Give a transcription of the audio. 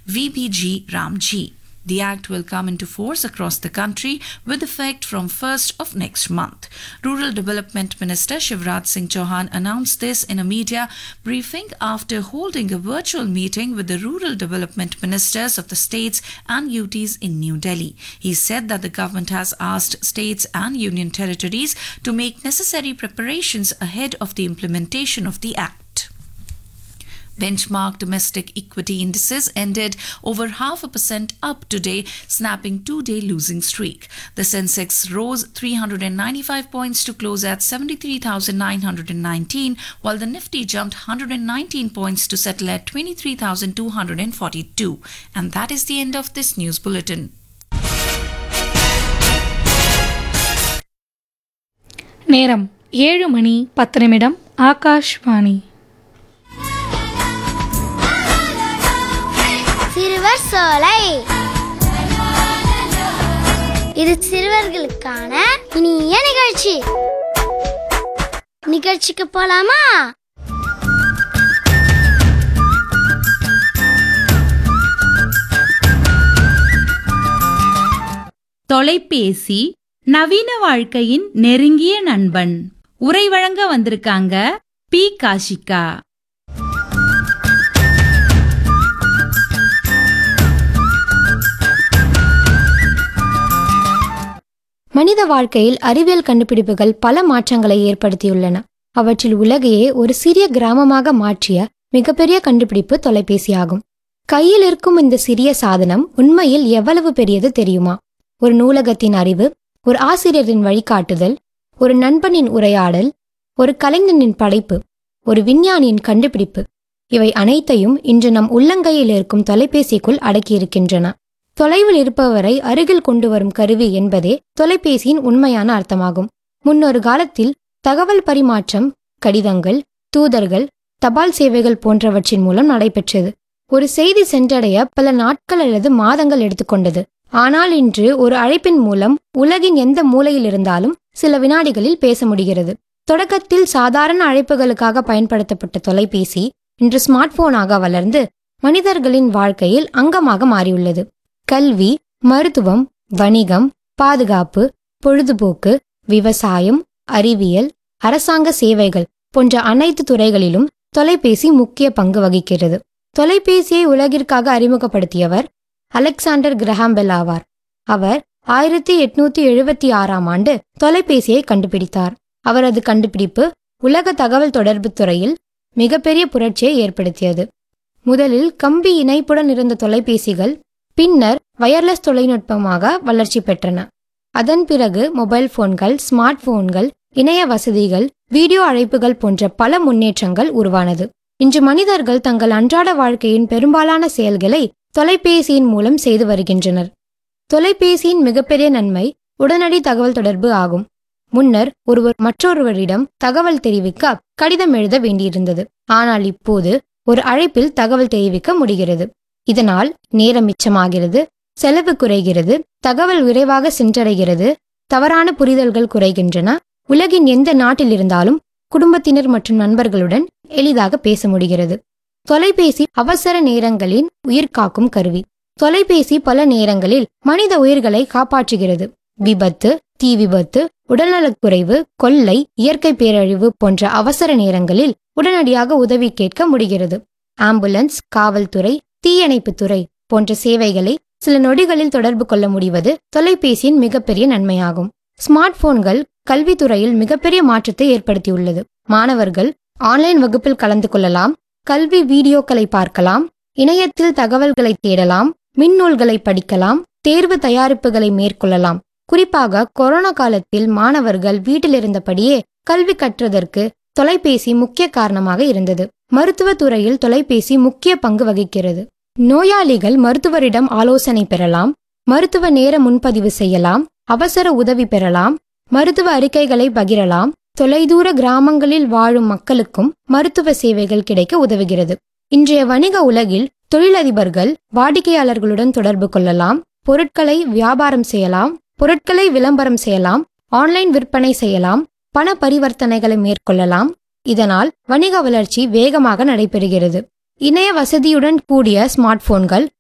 VBG Ramji. The act will come into force across the country with effect from 1st of next month. Rural Development Minister Shivraj Singh Chauhan announced this in a media briefing after holding a virtual meeting with the rural development ministers of the states and UTs in New Delhi. He said that the government has asked states and union territories to make necessary preparations ahead of the implementation of the act. Benchmark domestic equity indices ended over half a percent up today, snapping two-day losing streak. The Sensex rose 395 points to close at 73,919, while the Nifty jumped 119 points to settle at 23,242. And that is the end of this news bulletin. நேரம் ஏழு மணி பத்து நிமிடம் ஆகாஷ்வாணி சிறுவர் சோலை இது சிறுவர்களுக்கான இனிய நிகழ்ச்சி நிகழ்ச்சிக்கு போலாமா தொலைபேசி நவீன வாழ்க்கையின் நெருங்கிய நண்பன் உரை வழங்க வந்திருக்காங்க பி காஷிகா மனித வாழ்க்கையில் அறிவியல் கண்டுபிடிப்புகள் பல மாற்றங்களை ஏற்படுத்தியுள்ளன அவற்றில் உலகையே ஒரு சிறிய கிராமமாக மாற்றிய மிகப்பெரிய கண்டுபிடிப்பு தொலைபேசியாகும் கையில் இருக்கும் இந்த சிறிய சாதனம் உண்மையில் எவ்வளவு பெரியது தெரியுமா ஒரு நூலகத்தின் அறிவு ஒரு ஆசிரியரின் வழிகாட்டுதல் ஒரு நண்பனின் உரையாடல் ஒரு கலைஞனின் படைப்பு ஒரு விஞ்ஞானியின் கண்டுபிடிப்பு இவை அனைத்தையும் இன்று நம் உள்ளங்கையில் இருக்கும் தொலைபேசிக்குள் அடக்கியிருக்கின்றன தொலைவில் இருப்பவரை அருகில் கொண்டு வரும் கருவி என்பதே தொலைபேசியின் உண்மையான அர்த்தமாகும் முன்னொரு காலத்தில் தகவல் பரிமாற்றம் கடிதங்கள் தூதர்கள் தபால் சேவைகள் போன்றவற்றின் மூலம் நடைபெற்றது ஒரு செய்தி சென்றடைய பல நாட்கள் அல்லது மாதங்கள் எடுத்துக்கொண்டது ஆனால் இன்று ஒரு அழைப்பின் மூலம் உலகின் எந்த மூலையில் இருந்தாலும் சில வினாடிகளில் பேச முடிகிறது தொடக்கத்தில் சாதாரண அழைப்புகளுக்காக பயன்படுத்தப்பட்ட தொலைபேசி இன்று ஸ்மார்ட் போனாக வளர்ந்து மனிதர்களின் வாழ்க்கையில் அங்கமாக மாறியுள்ளது கல்வி மருத்துவம் வணிகம் பாதுகாப்பு பொழுதுபோக்கு விவசாயம் அறிவியல் அரசாங்க சேவைகள் போன்ற அனைத்து துறைகளிலும் தொலைபேசி முக்கிய பங்கு வகிக்கிறது தொலைபேசியை உலகிற்காக அறிமுகப்படுத்தியவர் அலெக்சாண்டர் கிரஹாம்பெல் ஆவார் அவர் ஆயிரத்தி எட்நூத்தி எழுபத்தி ஆறாம் ஆண்டு தொலைபேசியை கண்டுபிடித்தார் அவரது கண்டுபிடிப்பு உலக தகவல் தொடர்பு துறையில் மிகப்பெரிய புரட்சியை ஏற்படுத்தியது முதலில் கம்பி இணைப்புடன் இருந்த தொலைபேசிகள் பின்னர் வயர்லெஸ் தொழில்நுட்பமாக வளர்ச்சி பெற்றன அதன் பிறகு மொபைல் போன்கள் ஸ்மார்ட் போன்கள் இணைய வசதிகள் வீடியோ அழைப்புகள் போன்ற பல முன்னேற்றங்கள் உருவானது இன்று மனிதர்கள் தங்கள் அன்றாட வாழ்க்கையின் பெரும்பாலான செயல்களை தொலைபேசியின் மூலம் செய்து வருகின்றனர் தொலைபேசியின் மிகப்பெரிய நன்மை உடனடி தகவல் தொடர்பு ஆகும் முன்னர் ஒருவர் மற்றொருவரிடம் தகவல் தெரிவிக்க கடிதம் எழுத வேண்டியிருந்தது ஆனால் இப்போது ஒரு அழைப்பில் தகவல் தெரிவிக்க முடிகிறது இதனால் நேரம் மிச்சமாகிறது செலவு குறைகிறது தகவல் விரைவாக சென்றடைகிறது தவறான புரிதல்கள் குறைகின்றன உலகின் எந்த நாட்டில் இருந்தாலும் குடும்பத்தினர் மற்றும் நண்பர்களுடன் எளிதாக பேச முடிகிறது தொலைபேசி அவசர நேரங்களின் உயிர் காக்கும் கருவி தொலைபேசி பல நேரங்களில் மனித உயிர்களை காப்பாற்றுகிறது விபத்து தீ விபத்து உடல்நலக்குறைவு கொள்ளை இயற்கை பேரழிவு போன்ற அவசர நேரங்களில் உடனடியாக உதவி கேட்க முடிகிறது ஆம்புலன்ஸ் காவல்துறை தீயணைப்புத்துறை போன்ற சேவைகளை சில நொடிகளில் தொடர்பு கொள்ள முடிவது தொலைபேசியின் மிகப்பெரிய நன்மையாகும் ஸ்மார்ட் போன்கள் கல்வித்துறையில் மிகப்பெரிய மாற்றத்தை ஏற்படுத்தியுள்ளது மாணவர்கள் ஆன்லைன் வகுப்பில் கலந்து கொள்ளலாம் கல்வி வீடியோக்களை பார்க்கலாம் இணையத்தில் தகவல்களை தேடலாம் மின்னூல்களை படிக்கலாம் தேர்வு தயாரிப்புகளை மேற்கொள்ளலாம் குறிப்பாக கொரோனா காலத்தில் மாணவர்கள் வீட்டில் இருந்தபடியே கல்வி கற்றதற்கு தொலைபேசி முக்கிய காரணமாக இருந்தது மருத்துவ துறையில் தொலைபேசி முக்கிய பங்கு வகிக்கிறது நோயாளிகள் மருத்துவரிடம் ஆலோசனை பெறலாம் மருத்துவ நேர முன்பதிவு செய்யலாம் அவசர உதவி பெறலாம் மருத்துவ அறிக்கைகளை பகிரலாம் தொலைதூர கிராமங்களில் வாழும் மக்களுக்கும் மருத்துவ சேவைகள் கிடைக்க உதவுகிறது இன்றைய வணிக உலகில் தொழிலதிபர்கள் வாடிக்கையாளர்களுடன் தொடர்பு கொள்ளலாம் பொருட்களை வியாபாரம் செய்யலாம் பொருட்களை விளம்பரம் செய்யலாம் ஆன்லைன் விற்பனை செய்யலாம் பண பரிவர்த்தனைகளை மேற்கொள்ளலாம் இதனால் வணிக வளர்ச்சி வேகமாக நடைபெறுகிறது இணைய வசதியுடன் கூடிய ஸ்மார்ட் போன்கள்